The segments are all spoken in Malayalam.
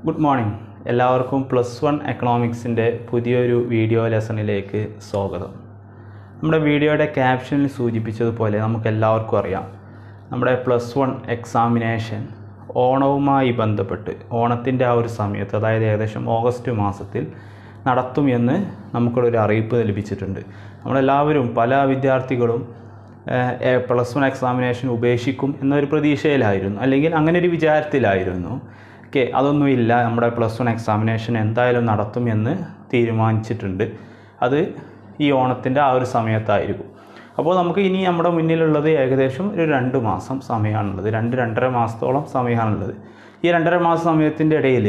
ഗുഡ് മോർണിംഗ് എല്ലാവർക്കും പ്ലസ് വൺ എക്കണോമിക്സിൻ്റെ പുതിയൊരു വീഡിയോ ലെസണിലേക്ക് സ്വാഗതം നമ്മുടെ വീഡിയോയുടെ ക്യാപ്ഷനിൽ സൂചിപ്പിച്ചതുപോലെ നമുക്ക് എല്ലാവർക്കും അറിയാം നമ്മുടെ പ്ലസ് വൺ എക്സാമിനേഷൻ ഓണവുമായി ബന്ധപ്പെട്ട് ഓണത്തിൻ്റെ ആ ഒരു സമയത്ത് അതായത് ഏകദേശം ഓഗസ്റ്റ് മാസത്തിൽ നടത്തും എന്ന് നമുക്കൊരു അറിയിപ്പ് ലഭിച്ചിട്ടുണ്ട് നമ്മളെല്ലാവരും പല വിദ്യാർത്ഥികളും പ്ലസ് വൺ എക്സാമിനേഷൻ ഉപേക്ഷിക്കും എന്നൊരു പ്രതീക്ഷയിലായിരുന്നു അല്ലെങ്കിൽ അങ്ങനെ ഒരു വിചാരത്തിലായിരുന്നു ഓക്കെ അതൊന്നുമില്ല നമ്മുടെ പ്ലസ് വൺ എക്സാമിനേഷൻ എന്തായാലും നടത്തും എന്ന് തീരുമാനിച്ചിട്ടുണ്ട് അത് ഈ ഓണത്തിൻ്റെ ആ ഒരു സമയത്തായിരിക്കും അപ്പോൾ നമുക്ക് ഇനി നമ്മുടെ മുന്നിലുള്ളത് ഏകദേശം ഒരു രണ്ട് മാസം സമയമാണുള്ളത് രണ്ട് രണ്ടര മാസത്തോളം സമയമാണുള്ളത് ഈ രണ്ടര മാസ സമയത്തിൻ്റെ ഇടയിൽ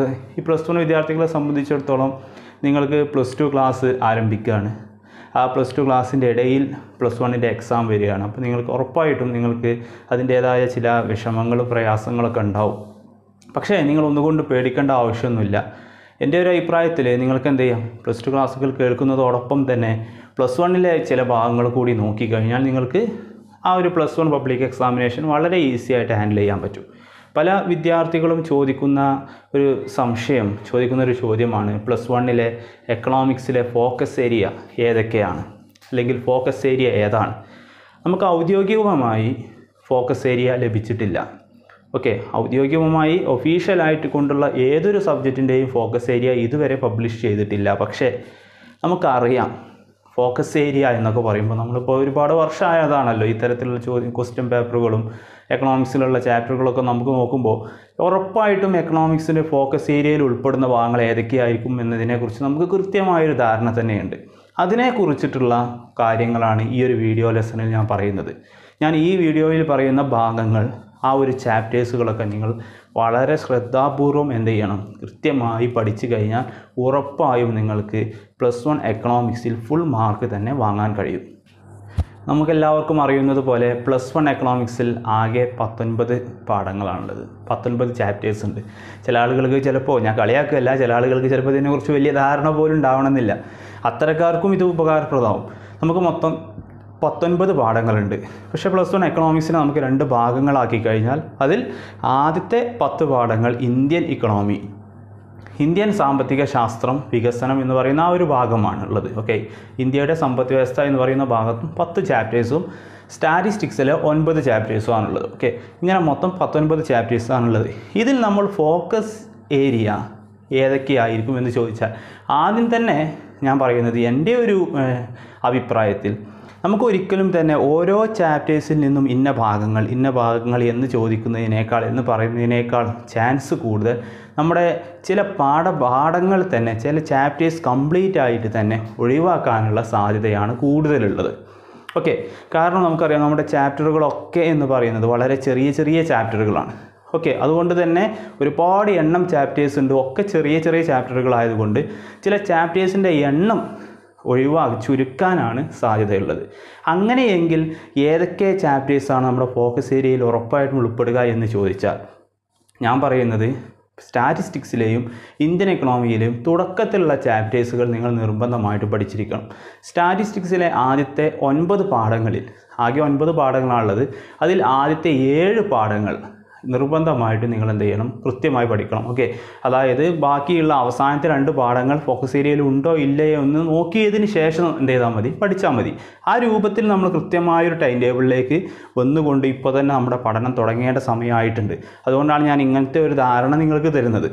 ഈ പ്ലസ് വൺ വിദ്യാർത്ഥികളെ സംബന്ധിച്ചിടത്തോളം നിങ്ങൾക്ക് പ്ലസ് ടു ക്ലാസ് ആരംഭിക്കുകയാണ് ആ പ്ലസ് ടു ക്ലാസ്സിൻ്റെ ഇടയിൽ പ്ലസ് വണ്ണിൻ്റെ എക്സാം വരികയാണ് അപ്പോൾ നിങ്ങൾക്ക് ഉറപ്പായിട്ടും നിങ്ങൾക്ക് അതിൻ്റേതായ ചില വിഷമങ്ങളും പ്രയാസങ്ങളൊക്കെ ഉണ്ടാവും പക്ഷേ നിങ്ങൾ ഒന്നുകൊണ്ട് പേടിക്കേണ്ട ആവശ്യമൊന്നുമില്ല എൻ്റെ ഒരു അഭിപ്രായത്തിൽ നിങ്ങൾക്ക് എന്ത് ചെയ്യാം പ്ലസ് ടു ക്ലാസ്സുകൾ കേൾക്കുന്നതോടൊപ്പം തന്നെ പ്ലസ് വണ്ണിലെ ചില ഭാഗങ്ങൾ കൂടി നോക്കിക്കഴിഞ്ഞാൽ നിങ്ങൾക്ക് ആ ഒരു പ്ലസ് വൺ പബ്ലിക് എക്സാമിനേഷൻ വളരെ ഈസി ആയിട്ട് ഹാൻഡിൽ ചെയ്യാൻ പറ്റും പല വിദ്യാർത്ഥികളും ചോദിക്കുന്ന ഒരു സംശയം ചോദിക്കുന്ന ഒരു ചോദ്യമാണ് പ്ലസ് വണ്ണിലെ എക്കണോമിക്സിലെ ഫോക്കസ് ഏരിയ ഏതൊക്കെയാണ് അല്ലെങ്കിൽ ഫോക്കസ് ഏരിയ ഏതാണ് നമുക്ക് ഔദ്യോഗികമായി ഫോക്കസ് ഏരിയ ലഭിച്ചിട്ടില്ല ഓക്കെ ഔദ്യോഗികമായി ഒഫീഷ്യലായിട്ട് കൊണ്ടുള്ള ഏതൊരു സബ്ജക്റ്റിൻ്റെയും ഫോക്കസ് ഏരിയ ഇതുവരെ പബ്ലിഷ് ചെയ്തിട്ടില്ല പക്ഷേ നമുക്കറിയാം ഫോക്കസ് ഏരിയ എന്നൊക്കെ പറയുമ്പോൾ നമ്മളിപ്പോൾ ഒരുപാട് വർഷമായതാണല്ലോ ഇത്തരത്തിലുള്ള ചോദ്യം ക്വസ്റ്റ്യൻ പേപ്പറുകളും എക്കണോമിക്സിലുള്ള ചാപ്റ്ററുകളൊക്കെ നമുക്ക് നോക്കുമ്പോൾ ഉറപ്പായിട്ടും എക്കണോമിക്സിൻ്റെ ഫോക്കസ് ഏരിയയിൽ ഉൾപ്പെടുന്ന ഭാഗങ്ങൾ ഏതൊക്കെയായിരിക്കും എന്നതിനെക്കുറിച്ച് നമുക്ക് കൃത്യമായൊരു ധാരണ തന്നെയുണ്ട് അതിനെക്കുറിച്ചിട്ടുള്ള കാര്യങ്ങളാണ് ഈ ഒരു വീഡിയോ ലെസണിൽ ഞാൻ പറയുന്നത് ഞാൻ ഈ വീഡിയോയിൽ പറയുന്ന ഭാഗങ്ങൾ ആ ഒരു ചാപ്റ്റേഴ്സുകളൊക്കെ നിങ്ങൾ വളരെ ശ്രദ്ധാപൂർവം എന്ത് ചെയ്യണം കൃത്യമായി പഠിച്ചു കഴിഞ്ഞാൽ ഉറപ്പായും നിങ്ങൾക്ക് പ്ലസ് വൺ എക്കണോമിക്സിൽ ഫുൾ മാർക്ക് തന്നെ വാങ്ങാൻ കഴിയും നമുക്കെല്ലാവർക്കും അറിയുന്നത് പോലെ പ്ലസ് വൺ എക്കണോമിക്സിൽ ആകെ പത്തൊൻപത് പാഠങ്ങളാണുള്ളത് പത്തൊൻപത് ചാപ്റ്റേഴ്സ് ഉണ്ട് ചില ആളുകൾക്ക് ചിലപ്പോൾ ഞാൻ കളിയാക്കുകയല്ല ചില ആളുകൾക്ക് ചിലപ്പോൾ ഇതിനെക്കുറിച്ച് വലിയ ധാരണ പോലും ഉണ്ടാവണമെന്നില്ല അത്തരക്കാർക്കും ഇത് ഉപകാരപ്രദമാവും നമുക്ക് മൊത്തം പത്തൊൻപത് പാഠങ്ങളുണ്ട് പക്ഷേ പ്ലസ് വൺ എക്കണോമിക്സിനെ നമുക്ക് രണ്ട് ഭാഗങ്ങളാക്കി കഴിഞ്ഞാൽ അതിൽ ആദ്യത്തെ പത്ത് പാഠങ്ങൾ ഇന്ത്യൻ ഇക്കണോമി ഇന്ത്യൻ സാമ്പത്തിക ശാസ്ത്രം വികസനം എന്ന് പറയുന്ന ആ ഒരു ഭാഗമാണ് ഉള്ളത് ഓക്കെ ഇന്ത്യയുടെ സമ്പദ് വ്യവസ്ഥ എന്ന് പറയുന്ന ഭാഗത്തും പത്ത് ചാപ്റ്റേഴ്സും സ്റ്റാറ്റിസ്റ്റിക്സിലെ ഒൻപത് ചാപ്റ്റേഴ്സും ആണുള്ളത് ഓക്കെ ഇങ്ങനെ മൊത്തം പത്തൊൻപത് ചാപ്റ്റേഴ്സ് ആണുള്ളത് ഇതിൽ നമ്മൾ ഫോക്കസ് ഏരിയ ഏതൊക്കെയായിരിക്കും എന്ന് ചോദിച്ചാൽ ആദ്യം തന്നെ ഞാൻ പറയുന്നത് എൻ്റെ ഒരു അഭിപ്രായത്തിൽ നമുക്ക് ഒരിക്കലും തന്നെ ഓരോ ചാപ്റ്റേഴ്സിൽ നിന്നും ഇന്ന ഭാഗങ്ങൾ ഇന്ന ഭാഗങ്ങൾ എന്ന് ചോദിക്കുന്നതിനേക്കാൾ എന്ന് പറയുന്നതിനേക്കാൾ ചാൻസ് കൂടുതൽ നമ്മുടെ ചില പാഠപാഠങ്ങൾ തന്നെ ചില ചാപ്റ്റേഴ്സ് കംപ്ലീറ്റ് ആയിട്ട് തന്നെ ഒഴിവാക്കാനുള്ള സാധ്യതയാണ് കൂടുതലുള്ളത് ഓക്കെ കാരണം നമുക്കറിയാം നമ്മുടെ ചാപ്റ്ററുകളൊക്കെ എന്ന് പറയുന്നത് വളരെ ചെറിയ ചെറിയ ചാപ്റ്ററുകളാണ് ഓക്കെ അതുകൊണ്ട് തന്നെ ഒരുപാട് എണ്ണം ചാപ്റ്റേഴ്സ് ഉണ്ട് ഒക്കെ ചെറിയ ചെറിയ ചാപ്റ്ററുകളായതുകൊണ്ട് ചില ചാപ്റ്റേഴ്സിൻ്റെ എണ്ണം ഒഴിവാക്കി ചുരുക്കാനാണ് സാധ്യതയുള്ളത് അങ്ങനെയെങ്കിൽ ഏതൊക്കെ ചാപ്റ്റേഴ്സാണ് നമ്മുടെ ഫോക്കസ് ഏരിയയിൽ ഉറപ്പായിട്ടും ഉൾപ്പെടുക എന്ന് ചോദിച്ചാൽ ഞാൻ പറയുന്നത് സ്റ്റാറ്റിസ്റ്റിക്സിലെയും ഇന്ത്യൻ എക്കണോമിയിലെയും തുടക്കത്തിലുള്ള ചാപ്റ്റേഴ്സുകൾ നിങ്ങൾ നിർബന്ധമായിട്ട് പഠിച്ചിരിക്കണം സ്റ്റാറ്റിസ്റ്റിക്സിലെ ആദ്യത്തെ ഒൻപത് പാഠങ്ങളിൽ ആകെ ഒൻപത് പാഠങ്ങളാണുള്ളത് അതിൽ ആദ്യത്തെ ഏഴ് പാഠങ്ങൾ നിർബന്ധമായിട്ട് നിങ്ങൾ എന്ത് ചെയ്യണം കൃത്യമായി പഠിക്കണം ഓക്കെ അതായത് ബാക്കിയുള്ള അവസാനത്തെ രണ്ട് പാഠങ്ങൾ ഫോക്കസ് ഏരിയയിൽ ഉണ്ടോ ഇല്ലയോ എന്ന് നോക്കിയതിന് ശേഷം എന്ത് ചെയ്താൽ മതി പഠിച്ചാൽ മതി ആ രൂപത്തിൽ നമ്മൾ കൃത്യമായൊരു ടൈം ടേബിളിലേക്ക് വന്നുകൊണ്ട് ഇപ്പോൾ തന്നെ നമ്മുടെ പഠനം തുടങ്ങേണ്ട സമയമായിട്ടുണ്ട് അതുകൊണ്ടാണ് ഞാൻ ഇങ്ങനത്തെ ഒരു ധാരണ നിങ്ങൾക്ക് തരുന്നത്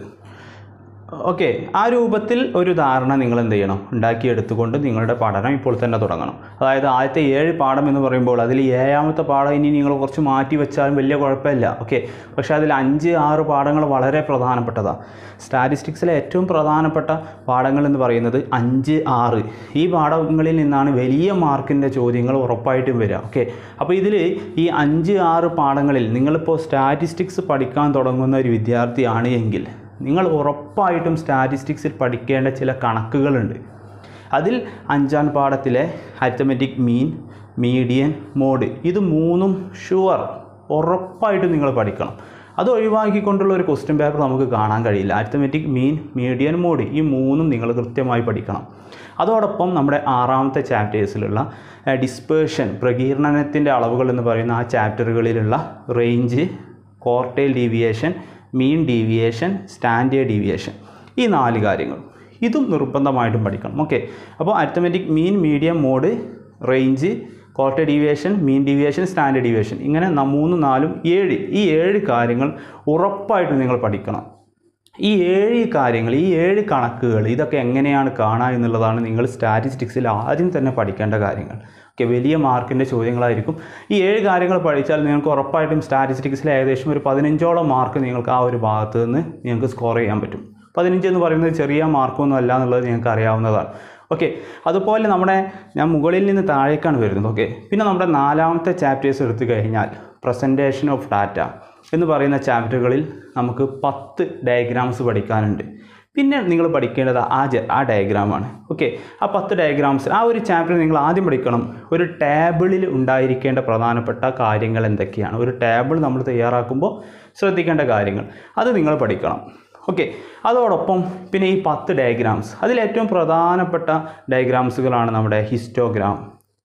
ഓക്കെ ആ രൂപത്തിൽ ഒരു ധാരണ നിങ്ങൾ എന്ത് ചെയ്യണം ഉണ്ടാക്കിയെടുത്തുകൊണ്ട് നിങ്ങളുടെ പഠനം ഇപ്പോൾ തന്നെ തുടങ്ങണം അതായത് ആദ്യത്തെ ഏഴ് പാഠം എന്ന് പറയുമ്പോൾ അതിൽ ഏഴാമത്തെ പാഠം ഇനി നിങ്ങൾ കുറച്ച് മാറ്റി വെച്ചാലും വലിയ കുഴപ്പമില്ല ഓക്കെ പക്ഷേ അതിൽ അഞ്ച് ആറ് പാഠങ്ങൾ വളരെ പ്രധാനപ്പെട്ടതാണ് സ്റ്റാറ്റിസ്റ്റിക്സിലെ ഏറ്റവും പ്രധാനപ്പെട്ട പാഠങ്ങൾ എന്ന് പറയുന്നത് അഞ്ച് ആറ് ഈ പാഠങ്ങളിൽ നിന്നാണ് വലിയ മാർക്കിൻ്റെ ചോദ്യങ്ങൾ ഉറപ്പായിട്ടും വരിക ഓക്കെ അപ്പോൾ ഇതിൽ ഈ അഞ്ച് ആറ് പാഠങ്ങളിൽ നിങ്ങളിപ്പോൾ സ്റ്റാറ്റിസ്റ്റിക്സ് പഠിക്കാൻ തുടങ്ങുന്ന ഒരു വിദ്യാർത്ഥിയാണ് എങ്കിൽ നിങ്ങൾ ഉറപ്പായിട്ടും സ്റ്റാറ്റിസ്റ്റിക്സിൽ പഠിക്കേണ്ട ചില കണക്കുകളുണ്ട് അതിൽ അഞ്ചാം പാഠത്തിലെ അരിത്തമെറ്റിക് മീൻ മീഡിയൻ മോഡ് ഇത് മൂന്നും ഷുവർ ഉറപ്പായിട്ടും നിങ്ങൾ പഠിക്കണം അത് ഒഴിവാക്കിക്കൊണ്ടുള്ള ഒരു ക്വസ്റ്റ്യൻ പേപ്പർ നമുക്ക് കാണാൻ കഴിയില്ല അരിത്തമെറ്റിക് മീൻ മീഡിയൻ മോഡ് ഈ മൂന്നും നിങ്ങൾ കൃത്യമായി പഠിക്കണം അതോടൊപ്പം നമ്മുടെ ആറാമത്തെ ചാപ്റ്റേഴ്സിലുള്ള ഡിസ്പേർഷൻ പ്രകീർണനത്തിൻ്റെ അളവുകൾ എന്ന് പറയുന്ന ആ ചാപ്റ്ററുകളിലുള്ള range quartile deviation mean deviation standard deviation ഈ നാല് കാര്യങ്ങൾ ഇതും നിർബന്ധമായിട്ടും പഠിക്കണം ഓക്കെ അപ്പോൾ arithmetic mean medium mode range quarter deviation mean deviation standard deviation ഇങ്ങനെ ന- മൂന്നും നാലും ഏഴ് ഈ ഏഴ് കാര്യങ്ങൾ ഉറപ്പായിട്ടും നിങ്ങൾ പഠിക്കണം ഈ ഏഴ് കാര്യങ്ങൾ ഈ ഏഴ് കണക്കുകൾ ഇതൊക്കെ എങ്ങനെയാണ് കാണുക എന്നുള്ളതാണ് നിങ്ങൾ സ്റ്റാറ്റിസ്റ്റിക്സിൽ ആദ്യം തന്നെ പഠിക്കേണ്ട കാര്യങ്ങൾ ഓക്കെ വലിയ മാർക്കിൻ്റെ ചോദ്യങ്ങളായിരിക്കും ഈ ഏഴ് കാര്യങ്ങൾ പഠിച്ചാൽ നിങ്ങൾക്ക് ഉറപ്പായിട്ടും സ്റ്റാറ്റിസ്റ്റിക്സിൽ ഏകദേശം ഒരു പതിനഞ്ചോളം മാർക്ക് നിങ്ങൾക്ക് ആ ഒരു ഭാഗത്ത് നിന്ന് നിങ്ങൾക്ക് സ്കോർ ചെയ്യാൻ പറ്റും പതിനഞ്ച് എന്ന് പറയുന്നത് ചെറിയ മാർക്കൊന്നും അല്ല എന്നുള്ളത് നിങ്ങൾക്ക് അറിയാവുന്നതാണ് ഓക്കെ അതുപോലെ നമ്മുടെ ഞാൻ മുകളിൽ നിന്ന് താഴേക്കാണ് വരുന്നത് ഓക്കെ പിന്നെ നമ്മുടെ നാലാമത്തെ ചാപ്റ്റേഴ്സ് എടുത്തു കഴിഞ്ഞാൽ പ്രസൻറ്റേഷൻ ഓഫ് ഡാറ്റ എന്ന് പറയുന്ന ചാപ്റ്ററുകളിൽ നമുക്ക് പത്ത് ഡയഗ്രാംസ് പഠിക്കാനുണ്ട് പിന്നെ നിങ്ങൾ പഠിക്കേണ്ടത് ആ ജ ആ ഡയഗ്രാമാണ് ഓക്കെ ആ പത്ത് ഡയഗ്രാംസ് ആ ഒരു ചാപ്റ്റർ നിങ്ങൾ ആദ്യം പഠിക്കണം ഒരു ടേബിളിൽ ഉണ്ടായിരിക്കേണ്ട പ്രധാനപ്പെട്ട കാര്യങ്ങൾ എന്തൊക്കെയാണ് ഒരു ടേബിൾ നമ്മൾ തയ്യാറാക്കുമ്പോൾ ശ്രദ്ധിക്കേണ്ട കാര്യങ്ങൾ അത് നിങ്ങൾ പഠിക്കണം ഓക്കെ അതോടൊപ്പം പിന്നെ ഈ പത്ത് ഡയഗ്രാംസ് അതിൽ ഏറ്റവും പ്രധാനപ്പെട്ട ഡയഗ്രാംസുകളാണ് നമ്മുടെ ഹിസ്റ്റോഗ്രാം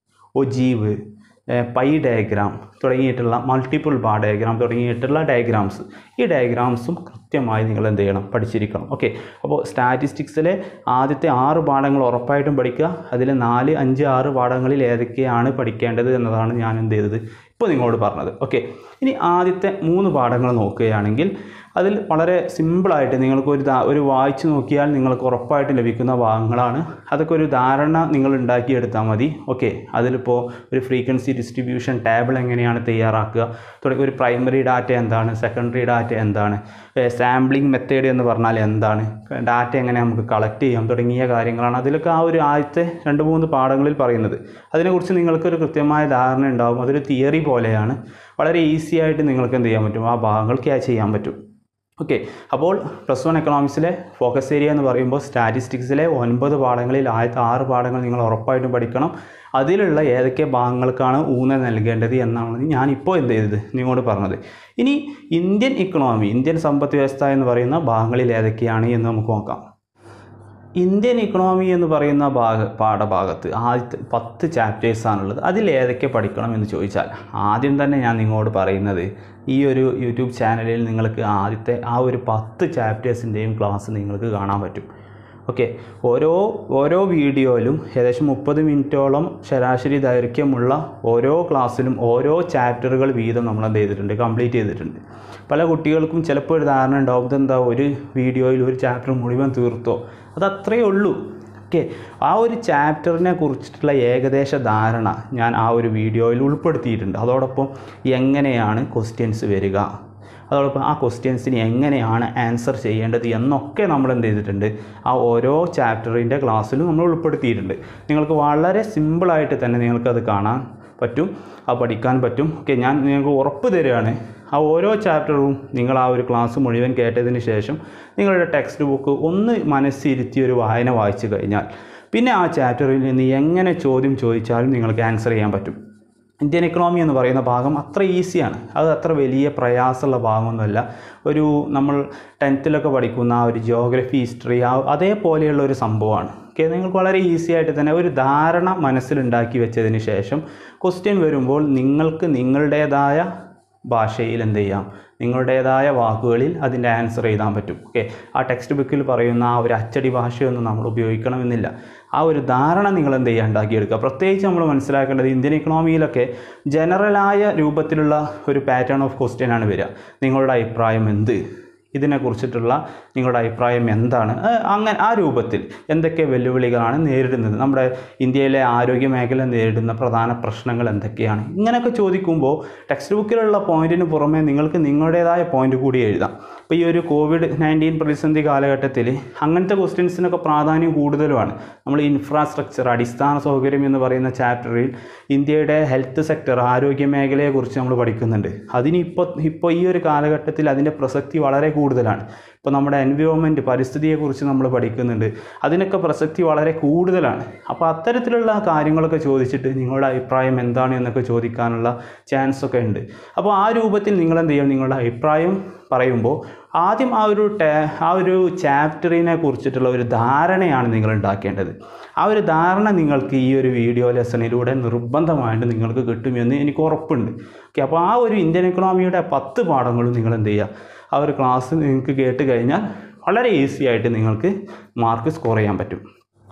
ഒജീവ് ഏഹ് പൈ ഡയഗ്രാം തുടങ്ങിയിട്ടുള്ള മൾട്ടിപ്പിൾ ബാർ ഡയഗ്രാം തുടങ്ങിയിട്ടുള്ള ഡയഗ്രാംസ് ഈ ഡയഗ്രാംസും കൃത്യമായി നിങ്ങൾ എന്ത് ചെയ്യണം പഠിച്ചിരിക്കണം ഓക്കെ അപ്പോൾ സ്റ്റാറ്റിസ്റ്റിക്സിലെ ആദ്യത്തെ ആറ് പാഠങ്ങൾ ഉറപ്പായിട്ടും പഠിക്കുക അതിൽ നാല് അഞ്ച് ആറ് പാഠങ്ങളിൽ ഏതൊക്കെയാണ് പഠിക്കേണ്ടത് എന്നതാണ് ഞാൻ എന്ത് ചെയ്തത് ഇപ്പോൾ നിങ്ങളോട് പറഞ്ഞത് ഓക്കെ ഇനി ആദ്യത്തെ മൂന്ന് പാഠങ്ങൾ നോക്കുകയാണെങ്കിൽ അതിൽ വളരെ സിമ്പിളായിട്ട് നിങ്ങൾക്ക് ഒരു ദാ- ഒരു വായിച്ച് നോക്കിയാൽ നിങ്ങൾക്ക് ഉറപ്പായിട്ട് ലഭിക്കുന്ന ഭാഗങ്ങളാണ് അതൊക്കെ ഒരു ധാരണ നിങ്ങൾ ഉണ്ടാക്കിയെടുത്താൽ മതി ഓക്കെ അതിലിപ്പോൾ ഒരു ഫ്രീക്വൻസി ഡിസ്ട്രിബ്യൂഷൻ ടേബിൾ എങ്ങനെയാണ് തയ്യാറാക്കുക തുടങ്ങി ഒരു പ്രൈമറി ഡാറ്റ എന്താണ് സെക്കൻഡറി ഡാറ്റ എന്താണ് സാമ്പിളിംഗ് മെത്തേഡ് എന്ന് പറഞ്ഞാൽ എന്താണ് ഡാറ്റ എങ്ങനെ നമുക്ക് കളക്ട് ചെയ്യാം തുടങ്ങിയ കാര്യങ്ങളാണ് അതിലൊക്കെ ആ ഒരു ആദ്യത്തെ രണ്ട് മൂന്ന് പാഠങ്ങളിൽ പറയുന്നത് അതിനെക്കുറിച്ച് നിങ്ങൾക്കൊരു കൃത്യമായ ധാരണ ഉണ്ടാകും അതൊരു തിയറി പോലെയാണ് വളരെ ഈസി ആയിട്ട് നിങ്ങൾക്ക് എന്ത് ചെയ്യാൻ പറ്റും ആ ഭാഗങ്ങൾ ക്യാച്ച് ചെയ്യാൻ പറ്റും ഓക്കെ അപ്പോൾ പ്ലസ് വൺ എക്കണോമിക്സിലെ ഫോക്കസ് ഏരിയ എന്ന് പറയുമ്പോൾ സ്റ്റാറ്റിസ്റ്റിക്സിലെ ഒൻപത് പാഠങ്ങളിൽ ആദ്യത്തെ ആറ് പാഠങ്ങൾ നിങ്ങൾ ഉറപ്പായിട്ടും പഠിക്കണം അതിലുള്ള ഏതൊക്കെ ഭാഗങ്ങൾക്കാണ് ഊന്നൽ നൽകേണ്ടത് എന്നാണ് ഞാനിപ്പോൾ എന്ത് ചെയ്തത് നിങ്ങളോട് പറഞ്ഞത് ഇനി ഇന്ത്യൻ ഇക്കണോമി ഇന്ത്യൻ സമ്പദ് വ്യവസ്ഥ എന്ന് പറയുന്ന ഭാഗങ്ങളിൽ ഏതൊക്കെയാണ് എന്ന് നമുക്ക് നോക്കാം ഇന്ത്യൻ ഇക്കണോമി എന്ന് പറയുന്ന ഭാഗ പാഠഭാഗത്ത് ആദ്യത്തെ പത്ത് ചാപ്റ്റേഴ്സാണുള്ളത് അതിൽ ഏതൊക്കെ പഠിക്കണം എന്ന് ചോദിച്ചാൽ ആദ്യം തന്നെ ഞാൻ നിങ്ങളോട് പറയുന്നത് ഈ ഒരു യൂട്യൂബ് ചാനലിൽ നിങ്ങൾക്ക് ആദ്യത്തെ ആ ഒരു പത്ത് ചാപ്റ്റേഴ്സിൻ്റെയും ക്ലാസ് നിങ്ങൾക്ക് കാണാൻ പറ്റും ഓക്കെ ഓരോ ഓരോ വീഡിയോയിലും ഏകദേശം മുപ്പത് മിനിറ്റോളം ശരാശരി ദൈർഘ്യമുള്ള ഓരോ ക്ലാസ്സിലും ഓരോ ചാപ്റ്ററുകൾ വീതം നമ്മൾ എന്ത് ചെയ്തിട്ടുണ്ട് കംപ്ലീറ്റ് ചെയ്തിട്ടുണ്ട് പല കുട്ടികൾക്കും ചിലപ്പോൾ ഒരു ധാരണ ഉണ്ടാവും ഇതെന്താ ഒരു വീഡിയോയിൽ ഒരു ചാപ്റ്റർ മുഴുവൻ തീർത്തോ അത് അത്രയേ ഉള്ളൂ ഓക്കെ ആ ഒരു ചാപ്റ്ററിനെ കുറിച്ചിട്ടുള്ള ഏകദേശ ധാരണ ഞാൻ ആ ഒരു വീഡിയോയിൽ ഉൾപ്പെടുത്തിയിട്ടുണ്ട് അതോടൊപ്പം എങ്ങനെയാണ് ക്വസ്റ്റ്യൻസ് വരിക അതോടൊപ്പം ആ ക്വസ്റ്റ്യൻസിന് എങ്ങനെയാണ് ആൻസർ ചെയ്യേണ്ടത് എന്നൊക്കെ നമ്മൾ എന്ത് ചെയ്തിട്ടുണ്ട് ആ ഓരോ ചാപ്റ്ററിൻ്റെ ക്ലാസ്സിലും നമ്മൾ ഉൾപ്പെടുത്തിയിട്ടുണ്ട് നിങ്ങൾക്ക് വളരെ സിമ്പിളായിട്ട് തന്നെ നിങ്ങൾക്കത് കാണാൻ പറ്റും അത് പഠിക്കാൻ പറ്റും ഓക്കെ ഞാൻ നിങ്ങൾക്ക് ഉറപ്പ് തരികയാണ് ആ ഓരോ ചാപ്റ്ററും നിങ്ങൾ ആ ഒരു ക്ലാസ് മുഴുവൻ കേട്ടതിന് ശേഷം നിങ്ങളുടെ ടെക്സ്റ്റ് ബുക്ക് ഒന്ന് മനസ്സിരുത്തി ഒരു വായന വായിച്ചു കഴിഞ്ഞാൽ പിന്നെ ആ ചാപ്റ്ററിൽ നിന്ന് എങ്ങനെ ചോദ്യം ചോദിച്ചാലും നിങ്ങൾക്ക് ആൻസർ ചെയ്യാൻ പറ്റും ഇന്ത്യൻ എക്കണോമി എന്ന് പറയുന്ന ഭാഗം അത്ര ഈസിയാണ് അത് അത്ര വലിയ പ്രയാസമുള്ള ഭാഗമൊന്നുമല്ല ഒരു നമ്മൾ ടെൻത്തിലൊക്കെ പഠിക്കുന്ന ആ ഒരു ജിയോഗ്രഫി ഹിസ്റ്ററി ആ അതേപോലെയുള്ള ഒരു സംഭവമാണ് ഓക്കെ നിങ്ങൾക്ക് വളരെ ഈസി ആയിട്ട് തന്നെ ഒരു ധാരണ മനസ്സിലുണ്ടാക്കി വെച്ചതിന് ശേഷം ക്വസ്റ്റ്യൻ വരുമ്പോൾ നിങ്ങൾക്ക് നിങ്ങളുടേതായ ഭാഷയിൽ എന്ത് ചെയ്യാം നിങ്ങളുടേതായ വാക്കുകളിൽ അതിൻ്റെ ആൻസർ എഴുതാൻ പറ്റും ഓക്കെ ആ ടെക്സ്റ്റ് ബുക്കിൽ പറയുന്ന ആ ഒരു അച്ചടി ഭാഷയൊന്നും നമ്മൾ ഉപയോഗിക്കണമെന്നില്ല ആ ഒരു ധാരണ നിങ്ങൾ എന്ത് ചെയ്യുക ഉണ്ടാക്കിയെടുക്കുക പ്രത്യേകിച്ച് നമ്മൾ മനസ്സിലാക്കേണ്ടത് ഇന്ത്യൻ ഇക്കണോമിയിലൊക്കെ ജനറലായ രൂപത്തിലുള്ള ഒരു പാറ്റേൺ ഓഫ് ക്വസ്റ്റ്യൻ ആണ് വരിക നിങ്ങളുടെ അഭിപ്രായം എന്ത് ഇതിനെക്കുറിച്ചിട്ടുള്ള നിങ്ങളുടെ അഭിപ്രായം എന്താണ് ആ, അങ്ങനെ ആ രൂപത്തിൽ എന്തൊക്കെ വെല്ലുവിളികളാണ് നേരിടുന്നത് നമ്മുടെ ഇന്ത്യയിലെ ആരോഗ്യ മേഖല നേരിടുന്ന പ്രധാന പ്രശ്നങ്ങൾ എന്തൊക്കെയാണ് ഇങ്ങനെയൊക്കെ ചോദിക്കുമ്പോൾ ടെക്സ്റ്റ് ബുക്കിലുള്ള പോയിന്റിന് പുറമെ നിങ്ങൾക്ക് നിങ്ങളുടേതായ പോയിന്റ് കൂടി എഴുതാം ഇപ്പോൾ ഈ ഒരു കോവിഡ് നയൻറ്റീൻ പ്രതിസന്ധി കാലഘട്ടത്തിൽ അങ്ങനത്തെ ക്വസ്റ്റ്യൻസിനൊക്കെ പ്രാധാന്യം കൂടുതലുമാണ് നമ്മൾ ഇൻഫ്രാസ്ട്രക്ചർ അടിസ്ഥാന സൗകര്യം എന്ന് പറയുന്ന ചാപ്റ്ററിൽ ഇന്ത്യയുടെ ഹെൽത്ത് സെക്ടർ ആരോഗ്യ മേഖലയെക്കുറിച്ച് നമ്മൾ പഠിക്കുന്നുണ്ട് അതിന് ഇപ്പോൾ ഇപ്പോൾ ഈ ഒരു കാലഘട്ടത്തിൽ അതിൻ്റെ പ്രസക്തി വളരെ കൂടുതലാണ് ഇപ്പോൾ നമ്മുടെ എൻവിറോൺമെൻറ്റ് പരിസ്ഥിതിയെക്കുറിച്ച് നമ്മൾ പഠിക്കുന്നുണ്ട് അതിനൊക്കെ പ്രസക്തി വളരെ കൂടുതലാണ് അപ്പോൾ അത്തരത്തിലുള്ള കാര്യങ്ങളൊക്കെ ചോദിച്ചിട്ട് നിങ്ങളുടെ അഭിപ്രായം എന്താണ് എന്നൊക്കെ ചോദിക്കാനുള്ള ചാൻസ് ഒക്കെ ഉണ്ട് അപ്പോൾ ആ രൂപത്തിൽ നിങ്ങൾ എന്ത് ചെയ്യും നിങ്ങളുടെ അഭിപ്രായം പറയുമ്പോൾ ആദ്യം ആ ഒരു ടാ ആ ഒരു ചാപ്റ്ററിനെ കുറിച്ചിട്ടുള്ള ഒരു ധാരണയാണ് നിങ്ങൾ ഉണ്ടാക്കേണ്ടത് ആ ഒരു ധാരണ നിങ്ങൾക്ക് ഈ ഒരു വീഡിയോ ലെസണിലൂടെ നിർബന്ധമായിട്ട് നിങ്ങൾക്ക് കിട്ടുമെന്ന് എനിക്ക് ഉറപ്പുണ്ട് ഓക്കെ അപ്പോൾ ആ ഒരു ഇന്ത്യൻ എക്കണോമിയുടെ പത്ത് പാഠങ്ങളും നിങ്ങൾ എന്ത് ചെയ്യുക ആ ഒരു ക്ലാസ് നിങ്ങൾക്ക് കേട്ട് കഴിഞ്ഞാൽ വളരെ ഈസി ആയിട്ട് നിങ്ങൾക്ക് മാർക്ക് സ്കോർ ചെയ്യാൻ പറ്റും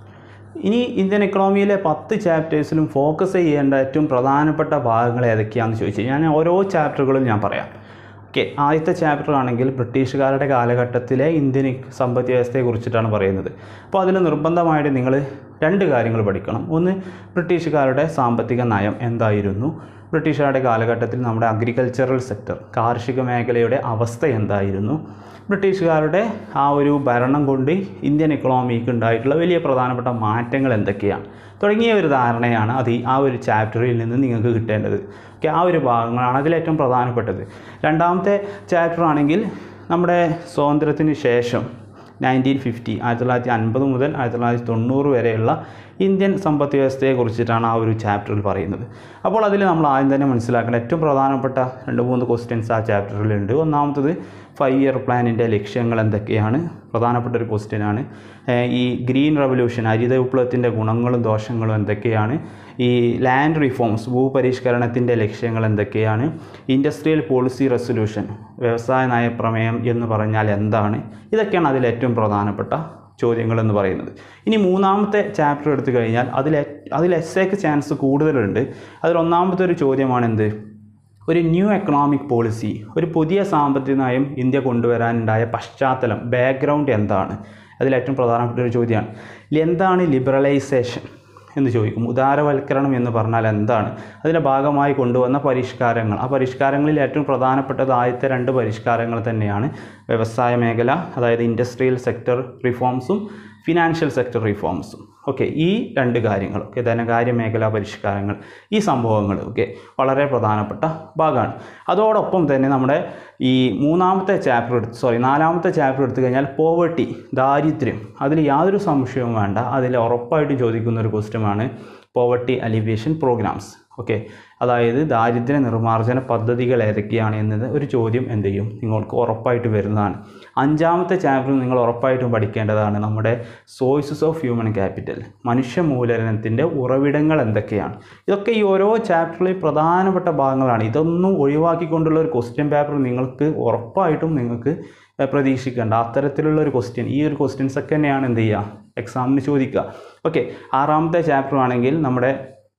ഇനി ഇന്ത്യൻ എക്കണോമിയിലെ പത്ത് ചാപ്റ്റേഴ്സിലും ഫോക്കസ് ചെയ്യേണ്ട ഏറ്റവും പ്രധാനപ്പെട്ട ഭാഗങ്ങൾ ഏതൊക്കെയാണെന്ന് ചോദിച്ചു ഞാൻ ഓരോ ചാപ്റ്ററുകളും ഞാൻ പറയാം ഓക്കെ ആദ്യത്തെ ചാപ്റ്റർ ആണെങ്കിൽ ബ്രിട്ടീഷുകാരുടെ കാലഘട്ടത്തിലെ ഇന്ത്യൻ സമ്പദ് വ്യവസ്ഥയെ കുറിച്ചിട്ടാണ് പറയുന്നത് അപ്പോൾ അതിൽ നിർബന്ധമായിട്ട് നിങ്ങൾ രണ്ട് കാര്യങ്ങൾ പഠിക്കണം ഒന്ന് ബ്രിട്ടീഷുകാരുടെ സാമ്പത്തിക നയം എന്തായിരുന്നു ബ്രിട്ടീഷുകാരുടെ കാലഘട്ടത്തിൽ നമ്മുടെ അഗ്രികൾച്ചറൽ സെക്ടർ കാർഷിക മേഖലയുടെ അവസ്ഥ എന്തായിരുന്നു ബ്രിട്ടീഷുകാരുടെ ആ ഒരു ഭരണം കൊണ്ട് ഇന്ത്യൻ എക്കണോമിക്ക് ഉണ്ടായിട്ടുള്ള വലിയ പ്രധാനപ്പെട്ട മാറ്റങ്ങൾ എന്തൊക്കെയാണ് തുടങ്ങിയ ഒരു ധാരണയാണ് അത് ഈ ആ ഒരു ചാപ്റ്ററിൽ നിന്ന് നിങ്ങൾക്ക് കിട്ടേണ്ടത് ഓക്കെ ആ ഒരു ഭാഗങ്ങളാണ് അതിലേറ്റവും പ്രധാനപ്പെട്ടത് രണ്ടാമത്തെ ചാപ്റ്റർ ആണെങ്കിൽ നമ്മുടെ സ്വാതന്ത്ര്യത്തിന് ശേഷം നയൻറ്റീൻ ഫിഫ്റ്റി ആയിരത്തി തൊള്ളായിരത്തി അൻപത് മുതൽ ആയിരത്തി തൊള്ളായിരത്തി തൊണ്ണൂറ് വരെയുള്ള ഇന്ത്യൻ സമ്പദ് വ്യവസ്ഥയെ കുറിച്ചിട്ടാണ് ആ ഒരു ചാപ്റ്ററിൽ പറയുന്നത് അപ്പോൾ അതിൽ നമ്മൾ ആദ്യം തന്നെ മനസ്സിലാക്കേണ്ട ഏറ്റവും പ്രധാനപ്പെട്ട രണ്ട് മൂന്ന് ക്വസ്റ്റ്യൻസ് ആ ചാപ്റ്ററിലുണ്ട് ഒന്നാമത്തത് ഫൈവ് ഇയർ പ്ലാനിൻ്റെ ലക്ഷ്യങ്ങൾ എന്തൊക്കെയാണ് പ്രധാനപ്പെട്ട ഒരു ക്വസ്റ്റ്യനാണ് ഈ ഗ്രീൻ റവല്യൂഷൻ ഹരിത വിപ്ലവത്തിൻ്റെ ഗുണങ്ങളും ദോഷങ്ങളും എന്തൊക്കെയാണ് ഈ ലാൻഡ് റിഫോംസ് ഭൂപരിഷ്കരണത്തിൻ്റെ ലക്ഷ്യങ്ങൾ എന്തൊക്കെയാണ് ഇൻഡസ്ട്രിയൽ പോളിസി റെസൊല്യൂഷൻ വ്യവസായ നയപ്രമേയം എന്ന് പറഞ്ഞാൽ എന്താണ് ഇതൊക്കെയാണ് അതിൽ ഏറ്റവും പ്രധാനപ്പെട്ട ചോദ്യങ്ങൾ എന്ന് പറയുന്നത് ഇനി മൂന്നാമത്തെ ചാപ്റ്റർ എടുത്തു കഴിഞ്ഞാൽ അതിൽ അതിൽ എസ്സേക്ക് ചാൻസ് കൂടുതലുണ്ട് അതിൽ ഒന്നാമത്തെ ഒരു ചോദ്യമാണ് എന്ത് ഒരു ന്യൂ എക്കണോമിക് പോളിസി ഒരു പുതിയ സാമ്പത്തിക നയം ഇന്ത്യ കൊണ്ടുവരാനുണ്ടായ പശ്ചാത്തലം ബാക്ക്ഗ്രൗണ്ട് എന്താണ് അതിൽ ഏറ്റവും പ്രധാനപ്പെട്ട ഒരു ചോദ്യമാണ് എന്താണ് ലിബറലൈസേഷൻ എന്ന് ചോദിക്കും ഉദാരവൽക്കരണം എന്ന് പറഞ്ഞാൽ എന്താണ് അതിൻ്റെ ഭാഗമായി കൊണ്ടുവന്ന പരിഷ്കാരങ്ങൾ ആ പരിഷ്കാരങ്ങളിൽ ഏറ്റവും പ്രധാനപ്പെട്ടത് ആദ്യത്തെ രണ്ട് പരിഷ്കാരങ്ങൾ തന്നെയാണ് വ്യവസായ മേഖല അതായത് ഇൻഡസ്ട്രിയൽ സെക്ടർ റിഫോംസും ഫിനാൻഷ്യൽ സെക്ടർ റിഫോംസും ഓക്കെ ഈ രണ്ട് കാര്യങ്ങൾ ഓക്കെ ധനകാര്യ മേഖലാ പരിഷ്കാരങ്ങൾ ഈ സംഭവങ്ങൾ ഓക്കെ വളരെ പ്രധാനപ്പെട്ട ഭാഗമാണ് അതോടൊപ്പം തന്നെ നമ്മുടെ ഈ മൂന്നാമത്തെ ചാപ്റ്റർ എടുത്ത് സോറി നാലാമത്തെ ചാപ്റ്റർ എടുത്തു കഴിഞ്ഞാൽ പോവർട്ടി ദാരിദ്ര്യം അതിൽ യാതൊരു സംശയവും വേണ്ട അതിൽ ഉറപ്പായിട്ടും ചോദിക്കുന്ന ഒരു ക്വസ്റ്റ്യമാണ് പോവർട്ടി അലിവിയേഷൻ പ്രോഗ്രാംസ് ഓക്കെ അതായത് ദാരിദ്ര്യ നിർമ്മാർജ്ജന പദ്ധതികൾ ഏതൊക്കെയാണ് എന്നത് ഒരു ചോദ്യം എന്ത് ചെയ്യും നിങ്ങൾക്ക് ഉറപ്പായിട്ട് വരുന്നതാണ് അഞ്ചാമത്തെ ചാപ്റ്റർ നിങ്ങൾ ഉറപ്പായിട്ടും പഠിക്കേണ്ടതാണ് നമ്മുടെ സോഴ്സസ് ഓഫ് ഹ്യൂമൻ ക്യാപിറ്റൽ മനുഷ്യ മൂലധനത്തിൻ്റെ ഉറവിടങ്ങൾ എന്തൊക്കെയാണ് ഇതൊക്കെ ഈ ഓരോ ചാപ്റ്ററിലെ പ്രധാനപ്പെട്ട ഭാഗങ്ങളാണ് ഇതൊന്നും ഒഴിവാക്കിക്കൊണ്ടുള്ള ഒരു ക്വസ്റ്റ്യൻ പേപ്പർ നിങ്ങൾക്ക് ഉറപ്പായിട്ടും നിങ്ങൾക്ക് പ്രതീക്ഷിക്കേണ്ട അത്തരത്തിലുള്ള ഒരു ക്വസ്റ്റ്യൻ ഈ ഒരു ക്വസ്റ്റ്യൻസ് ഒക്കെ തന്നെയാണ് എന്ത് ചെയ്യുക എക്സാമിന് ചോദിക്കുക ഓക്കെ ആറാമത്തെ ചാപ്റ്റർ ആണെങ്കിൽ നമ്മുടെ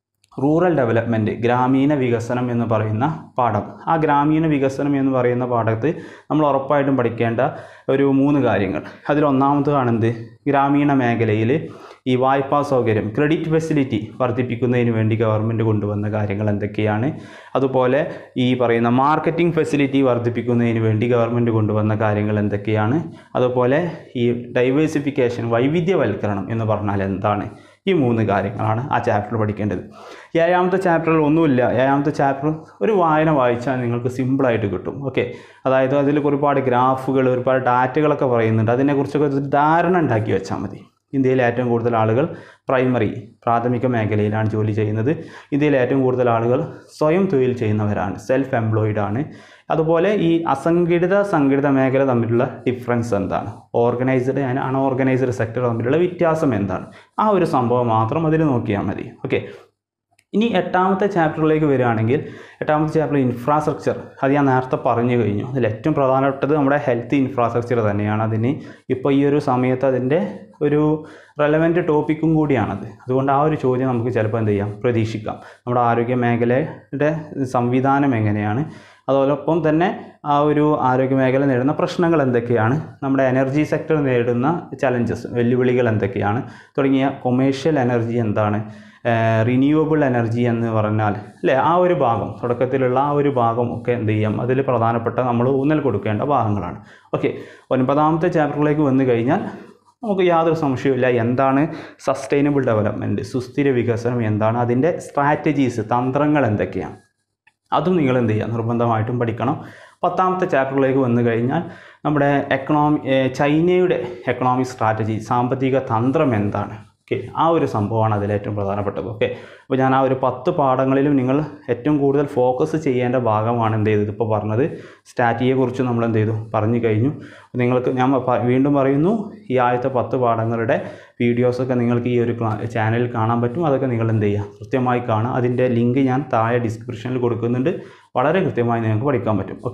റൂറൽ ഡെവലപ്മെൻറ്റ് ഗ്രാമീണ വികസനം എന്ന് പറയുന്ന പാഠം ആ ഗ്രാമീണ വികസനം എന്ന് പറയുന്ന പാഠത്ത് നമ്മൾ ഉറപ്പായിട്ടും പഠിക്കേണ്ട ഒരു മൂന്ന് കാര്യങ്ങൾ അതിലൊന്നാമതാണ് എന്ത് ഗ്രാമീണ മേഖലയിൽ ഈ വായ്പാ സൗകര്യം ക്രെഡിറ്റ് ഫെസിലിറ്റി വർദ്ധിപ്പിക്കുന്നതിന് വേണ്ടി ഗവൺമെൻറ് കൊണ്ടുവന്ന കാര്യങ്ങൾ എന്തൊക്കെയാണ് അതുപോലെ ഈ പറയുന്ന മാർക്കറ്റിംഗ് ഫെസിലിറ്റി വർദ്ധിപ്പിക്കുന്നതിന് വേണ്ടി ഗവൺമെൻറ് കൊണ്ടുവന്ന കാര്യങ്ങൾ എന്തൊക്കെയാണ് അതുപോലെ ഈ ഡൈവേഴ്സിഫിക്കേഷൻ വൈവിധ്യവൽക്കരണം എന്ന് പറഞ്ഞാൽ എന്താണ് ഈ മൂന്ന് കാര്യങ്ങളാണ് ആ ചാപ്റ്റർ പഠിക്കേണ്ടത് ഏഴാമത്തെ ചാപ്റ്ററിൽ ഒന്നുമില്ല ഏഴാമത്തെ ചാപ്റ്റർ ഒരു വായന വായിച്ചാൽ നിങ്ങൾക്ക് സിമ്പിളായിട്ട് കിട്ടും ഓക്കെ അതായത് അതിൽ ഒരുപാട് ഗ്രാഫുകൾ ഒരുപാട് ഡാറ്റകളൊക്കെ പറയുന്നുണ്ട് അതിനെക്കുറിച്ചൊക്കെ ഒരു ധാരണ ഉണ്ടാക്കി വെച്ചാൽ മതി ഇന്ത്യയിൽ ഏറ്റവും കൂടുതൽ ആളുകൾ പ്രൈമറി പ്രാഥമിക മേഖലയിലാണ് ജോലി ചെയ്യുന്നത് ഇന്ത്യയിൽ ഏറ്റവും കൂടുതൽ ആളുകൾ സ്വയം തൊഴിൽ ചെയ്യുന്നവരാണ് സെൽഫ് എംപ്ലോയിഡ് ആണ് അതുപോലെ ഈ അസംഘടിത സംഘടിത മേഖല തമ്മിലുള്ള ഡിഫറൻസ് എന്താണ് ഓർഗനൈസ്ഡ് ആൻഡ് അൺഓർഗനൈസ്ഡ് സെക്ടർ തമ്മിലുള്ള വ്യത്യാസം എന്താണ് ആ ഒരു സംഭവം മാത്രം അതിൽ നോക്കിയാൽ മതി ഓക്കെ ഇനി എട്ടാമത്തെ ചാപ്റ്ററിലേക്ക് വരികയാണെങ്കിൽ എട്ടാമത്തെ ചാപ്റ്റർ ഇൻഫ്രാസ്ട്രക്ചർ അത് ഞാൻ നേരത്തെ പറഞ്ഞു കഴിഞ്ഞു അതിൽ ഏറ്റവും പ്രധാനപ്പെട്ടത് നമ്മുടെ ഹെൽത്ത് ഇൻഫ്രാസ്ട്രക്ചർ തന്നെയാണ് അതിന് ഇപ്പോൾ ഈ ഒരു സമയത്ത് അതിൻ്റെ ഒരു റെലവൻറ്റ് ടോപ്പിക്കും കൂടിയാണത് അതുകൊണ്ട് ആ ഒരു ചോദ്യം നമുക്ക് ചിലപ്പോൾ എന്ത് ചെയ്യാം പ്രതീക്ഷിക്കാം നമ്മുടെ ആരോഗ്യ മേഖലയുടെ സംവിധാനം എങ്ങനെയാണ് അതോടൊപ്പം തന്നെ ആ ഒരു ആരോഗ്യ മേഖല നേരിടുന്ന പ്രശ്നങ്ങൾ എന്തൊക്കെയാണ് നമ്മുടെ എനർജി സെക്ടർ നേരിടുന്ന ചലഞ്ചസ് വെല്ലുവിളികൾ എന്തൊക്കെയാണ് തുടങ്ങിയ കൊമേഴ്ഷ്യൽ എനർജി എന്താണ് റിന്യൂവബിൾ എനർജി എന്ന് പറഞ്ഞാൽ അല്ലേ ആ ഒരു ഭാഗം തുടക്കത്തിലുള്ള ആ ഒരു ഭാഗം ഒക്കെ എന്ത് ചെയ്യാം അതിൽ പ്രധാനപ്പെട്ട നമ്മൾ ഊന്നൽ കൊടുക്കേണ്ട ഭാഗങ്ങളാണ് ഓക്കെ ഒൻപതാമത്തെ ചാപ്റ്ററിലേക്ക് വന്നു കഴിഞ്ഞാൽ നമുക്ക് യാതൊരു സംശയമില്ല എന്താണ് സസ്റ്റൈനബിൾ ഡെവലപ്മെൻറ്റ് സുസ്ഥിര വികസനം എന്താണ് അതിൻ്റെ സ്ട്രാറ്റജീസ് തന്ത്രങ്ങൾ എന്തൊക്കെയാണ് അതും നിങ്ങൾ എന്ത് ചെയ്യുക നിർബന്ധമായിട്ടും പഠിക്കണം പത്താമത്തെ ചാപ്റ്ററിലേക്ക് വന്നു കഴിഞ്ഞാൽ നമ്മുടെ എക്കണോമി ചൈനയുടെ എക്കണോമിക് സ്ട്രാറ്റജി സാമ്പത്തിക തന്ത്രം എന്താണ് ഓക്കെ ആ ഒരു സംഭവമാണ് അതിൽ ഏറ്റവും പ്രധാനപ്പെട്ടത് ഓക്കെ അപ്പോൾ ഞാൻ ആ ഒരു പത്ത് പാഠങ്ങളിലും നിങ്ങൾ ഏറ്റവും കൂടുതൽ ഫോക്കസ് ചെയ്യേണ്ട ഭാഗമാണ് എന്ത് ചെയ്തത് ഇപ്പോൾ പറഞ്ഞത് സ്റ്റാറ്റിയെക്കുറിച്ച് നമ്മൾ എന്ത് ചെയ്തു പറഞ്ഞു കഴിഞ്ഞു നിങ്ങൾക്ക് ഞാൻ പ- വീണ്ടും പറയുന്നു ഈ ആദ്യത്തെ പത്ത് പാഠങ്ങളുടെ വീഡിയോസൊക്കെ നിങ്ങൾക്ക് ഈ ഒരു ചാനലിൽ കാണാൻ പറ്റും അതൊക്കെ നിങ്ങൾ എന്ത് ചെയ്യുക കൃത്യമായി കാണുക അതിൻ്റെ ലിങ്ക് ഞാൻ താഴെ ഡിസ്ക്രിപ്ഷനിൽ കൊടുക്കുന്നുണ്ട് വളരെ കൃത്യമായി നിങ്ങൾക്ക് പഠിക്കാൻ പറ്റും ഓക്കെ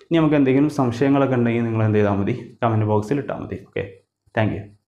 ഇനി നമുക്ക് എന്തെങ്കിലും സംശയങ്ങളൊക്കെ ഉണ്ടെങ്കിൽ നിങ്ങൾ എന്ത് ചെയ്താൽ മതി കമൻറ്റ് ബോക്സിൽ ഇട്ടാൽ മതി ഓക്കെ താങ്ക് യു